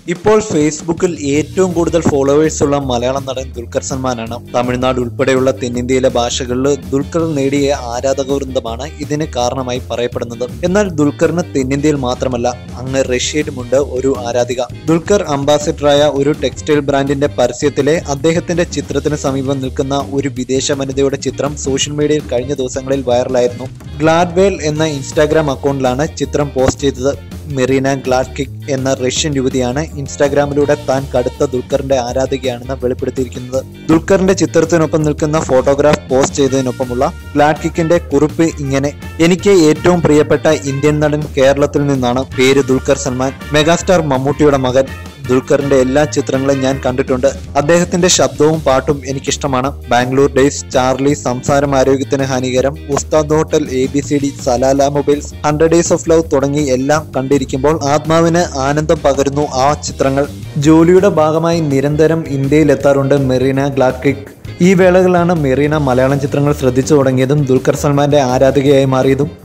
ഇപ്പോൾ ഫേസ്ബുക്കിൽ ഏറ്റവും കൂടുതൽ ഫോളോവേഴ്സ് ഉള്ള മലയാളം നടൻ ദുൽഖർ സൽമാനാണ് തമിഴ്നാട് ഉൾപ്പെടെയുള്ള തെന്നിന്ത്യയിലെ ഭാഷകളിൽ ദുൽഖർ നേടിയ ആരാധക വൃന്ദമാണ് ഇതിന് കാരണമായി പറയപ്പെടുന്നത് എന്നാൽ ദുൽഖറിന് തെന്നിന്ത്യയിൽ മാത്രമല്ല അങ്ങ് റഷ്യയിലുമുണ്ട് ഒരു ആരാധിക ദുൽഖർ അംബാസിഡറായ ഒരു ടെക്സ്റ്റൈൽ ബ്രാൻഡിന്റെ പരസ്യത്തിലെ അദ്ദേഹത്തിന്റെ ചിത്രത്തിന് സമീപം നിൽക്കുന്ന ഒരു വിദേശ വനിതയുടെ ചിത്രം സോഷ്യൽ മീഡിയയിൽ കഴിഞ്ഞ ദിവസങ്ങളിൽ വൈറലായിരുന്നു ഗ്ലാഡ്വേൽ എന്ന ഇൻസ്റ്റാഗ്രാം അക്കൗണ്ടിലാണ് ചിത്രം പോസ്റ്റ് ചെയ്തത് മെറീന ഗ്ലാഡ്കിക് എന്ന റഷ്യൻ യുവതിയാണ് ഇൻസ്റ്റാഗ്രാമിലൂടെ താൻ കടുത്ത ദുൽഖറിന്റെ ആരാധികയാണെന്ന് വെളിപ്പെടുത്തിയിരിക്കുന്നത് ദുൽഖറിന്റെ ചിത്രത്തിനൊപ്പം നിൽക്കുന്ന ഫോട്ടോഗ്രാഫ് പോസ്റ്റ് ചെയ്തതിനൊപ്പമുള്ള ഗ്ലാഡ്കിക്കിന്റെ കുറിപ്പ് ഇങ്ങനെ എനിക്ക് ഏറ്റവും പ്രിയപ്പെട്ട ഇന്ത്യൻ നടൻ കേരളത്തിൽ നിന്നാണ് പേര് ദുൽഖർ സൽമാൻ മെഗാസ്റ്റാർ മമ്മൂട്ടിയുടെ മകൻ ദുൽഖറിന്റെ എല്ലാ ചിത്രങ്ങളും ഞാൻ കണ്ടിട്ടുണ്ട് അദ്ദേഹത്തിന്റെ ശബ്ദവും പാട്ടും എനിക്കിഷ്ടമാണ് ബാംഗ്ലൂർ ഡേയ്സ് ചാർലി സംസാരം ആരോഗ്യത്തിന് ഹാനികരം Ustad hotel A B C D Salalah mobiles hundred days of love തുടങ്ങി എല്ലാം കണ്ടിരിക്കുമ്പോൾ ആത്മാവിന് ആനന്ദം പകരുന്നു ആ ചിത്രങ്ങൾ ജോലിയുടെ ഭാഗമായി നിരന്തരം ഇന്ത്യയിൽ എത്താറുണ്ട് മെറീന ഗ്ലാക്കിക് ഈ വേളകളിലാണ് മെറീന മലയാളം ചിത്രങ്ങൾ ശ്രദ്ധിച്ചു തുടങ്ങിയതും ദുൽഖർ സൽമാന്റെ ആരാധികയായി മാറിയതും